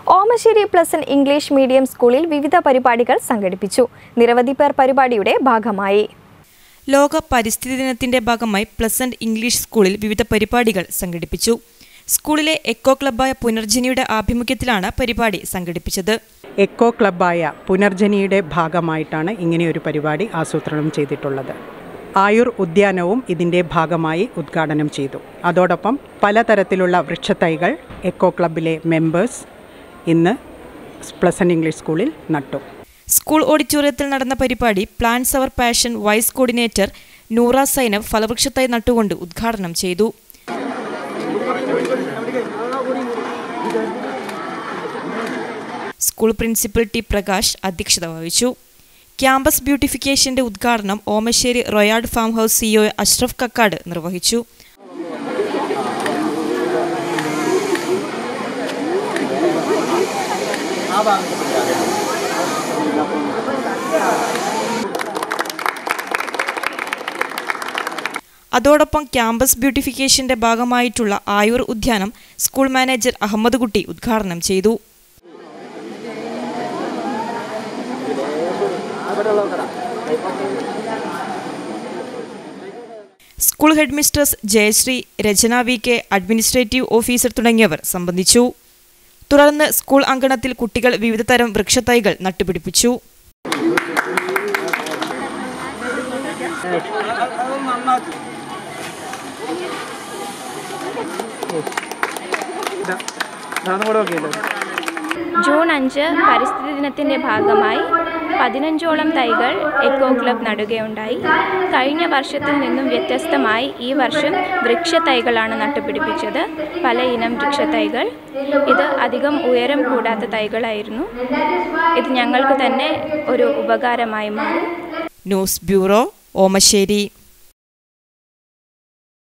Omassery pleasant English medium സ്കൂളിൽ വിവിധ പരിപാടികൾ സംഘടിപ്പിച്ചു നിരവധി പേർ പരിപാടിയുടെ ഭാഗമായി ലോക പരിസ്ഥിതി ദിനത്തിന്റെ ഭാഗമായി പ്ലസന്റ് ഇംഗ്ലീഷ് സ്കൂളിൽ വിവിധ പരിപാടികൾ സംഘടിപ്പിച്ചു സ്കൂളിലെ എക്കോ ക്ലബ്ബായ പുനർജനിയുടെ ആഭിമുഖ്യത്തിലാണ് പരിപാടി സംഘടിപ്പിച്ചത് എക്കോ ക്ലബ്ബായ പുനർജനിയുടെ ഭാഗമായിട്ടാണ് ഇങ്ങനെയൊരു പരിപാടി ആസൂത്രണം ചെയ്തിട്ടുള്ളത് ആയുർ ഉദ്യാനവും ഇതിൻ്റെ ഭാഗമായി ഉദ്ഘാടനം ചെയ്തു അതോടൊപ്പം പലതരത്തിലുള്ള വൃക്ഷത്തൈകൾ എക്കോ ക്ലബിലെ മെമ്പേഴ്സ് ഇന്ന് പ്ലസൻ ഇംഗ്ലീഷ് സ്കൂളിൽ നട്ടു സ്കൂൾ ഓഡിറ്റോറിയത്തിൽ നടന്ന പരിപാടി പ്ലാന്റ്സ് അവർ പാഷൻ വൈസ് കോർഡിനേറ്റർ നൂറ സൈനബ് ഫലവൃക്ഷത്തൈ നട്ടുകൊണ്ട് ഉദ്ഘാടനം ചെയ്തു സ്കൂൾ പ്രിൻസിപ്പൽ ടി പ്രകാശ് അധ്യക്ഷത വഹിച്ചു ക്യാമ്പസ് ബ്യൂട്ടിഫിക്കേഷന്റെ ഉദ്ഘാടനം ഓമശ്ശേരി റൊയാഡ് farm house CEO Ashraf Kakkad നിർവഹിച്ചു അതോടൊപ്പം ക്യാമ്പസ് ബ്യൂട്ടിഫിക്കേഷന്റെ ഭാഗമായിട്ടുള്ള ആയുർ ഉദ്യാനം സ്കൂൾ മാനേജർ അഹമ്മദ് കുട്ടി ഉദ്ഘാടനം ചെയ്തു school head mistress Jayasree Rachana V K administrative officer തുടങ്ങിയവർ സംബന്ധിച്ചു തുടർന്ന് സ്കൂൾ അങ്കണത്തിൽ കുട്ടികൾ വിവിധ തരം വൃക്ഷത്തൈകൾ നട്ടുപിടിപ്പിച്ചു ജൂൺ അഞ്ച് പരിസ്ഥിതി ദിനത്തിൻ്റെ ഭാഗമായി പതിനഞ്ചോളം തൈകൾ എക്കോ ക്ലബ് നടുകയുണ്ടായി കഴിഞ്ഞ വർഷത്തിൽ നിന്നും വ്യത്യസ്തമായി ഈ വർഷം വൃക്ഷത്തൈകളാണ് നട്ടുപിടിപ്പിച്ചത് പല ഇനം വൃക്ഷത്തൈകൾ ഇത് അധികം ഉയരം കൂടാത്ത തൈകളായിരുന്നു ഇത് ഞങ്ങൾക്ക് തന്നെ ഒരു ഉപകാരമായി മാറും ന്യൂസ് ബ്യൂറോ ഓമശ്ശേരി